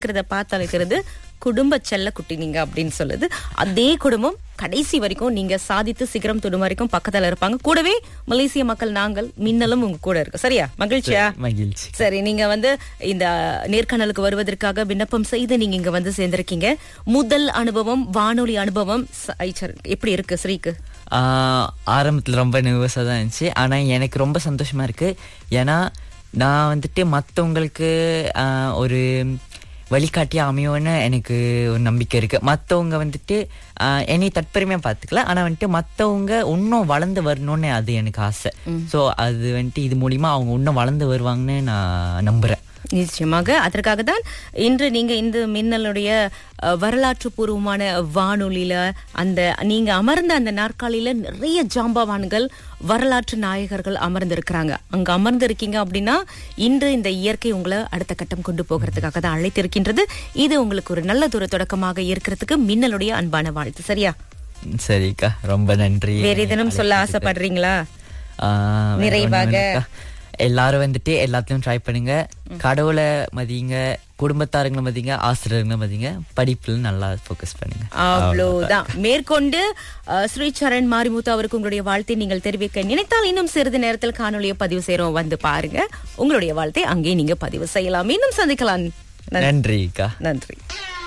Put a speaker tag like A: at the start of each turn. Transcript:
A: இருக்கிறத பார்த்தாலே தெரியுது குடும்ப செல்ல குட்டி நீங்க அப்படின்னு சொல்லுது அதே குடும்பம் கடைசி வரைக்கும் நீங்க சாதித்து சிகரம் தொடும் வரைக்கும் பக்கத்துல இருப்பாங்க கூடவே மலேசிய மக்கள் நாங்கள் மின்னலும் உங்க கூட இருக்கு சரியா மகிழ்ச்சியா
B: மகிழ்ச்சி
A: சரி நீங்க வந்து இந்த நேர்காணலுக்கு வருவதற்காக விண்ணப்பம் செய்து நீங்க இங்க வந்து சேர்ந்திருக்கீங்க முதல் அனுபவம் வானொலி அனுபவம் ச- ஐச்சர், எப்படி இருக்கு ஸ்ரீக்கு
B: ஆஹ் ஆரம்பத்துல ரொம்ப நர்வஸாக தான் இருந்துச்சு ஆனா எனக்கு ரொம்ப சந்தோஷமா இருக்கு ஏன்னா நான் வந்துட்டு மற்றவங்களுக்கு ஒரு வழிகாட்டியா அமையும்னு எனக்கு ஒரு நம்பிக்கை இருக்கு மற்றவங்க வந்துட்டு ஆஹ் என்னை தற்பெருமையாக பார்த்துக்கல ஆனா வந்துட்டு மற்றவங்க இன்னும் வளர்ந்து வரணும்னு அது எனக்கு ஆசை ஸோ அது வந்துட்டு இது மூலியமா அவங்க இன்னும் வளர்ந்து வருவாங்கன்னு நான் நம்புறேன்
A: நிச்சயமாக அதற்காக தான் இன்று நீங்க இந்த மின்னலுடைய அஹ், வரலாற்று பூர்வமான வானொலியில அந்த நீங்க அமர்ந்த அந்த நாற்காலியில நிறைய ஜாம்பவான்கள் வரலாற்று நாயகர்கள் அமர்ந்திருக்கிறாங்க அங்க அமர்ந்து இருக்கீங்க அப்படின்னா இன்று இந்த இயற்கை உங்களை அடுத்த கட்டம் கொண்டு போகிறதுக்காக தான் அழைத்திருக்கின்றது இது உங்களுக்கு ஒரு நல்ல தூர தொடக்கமாக இருக்கிறதுக்கு மின்னலுடைய அன்பான வாழ்த்து சரியா
B: சரிக்கா ரொம்ப நன்றி
A: வேற ஏதேனும் சொல்ல ஆசைப்படுறீங்களா
B: ஆஹ் வேற
A: நிறைவாக.
B: ஒண்ணும் இல்லக்கா. எல்லாரும் வந்துட்டு எல்லாத்தையும் ட்ரை பண்ணுங்க கடவுளை மதிங்க குடும்பத்தாருங்களை மதிங்க ஆசிரியர்களை மதிங்க படிப்புல நல்லா ஃபோக்கஸ் பண்ணுங்க
A: அவ்வளவுதான் மேற்கொண்டு அஹ், ஸ்ரீ சரண் மாரிமுத்து அவருக்கு உங்களுடைய வாழ்த்தை நீங்கள் தெரிவிக்க நினைத்தால் இன்னும் சிறிது நேரத்தில் காணொலியை பதிவு செய்யறோம் வந்து பாருங்க உங்களுடைய வாழ்த்தை அங்கே நீங்க பதிவு செய்யலாம் இன்னும் சந்திக்கலாம் நன்றி.
B: நன்றிக்கா
A: நன்றி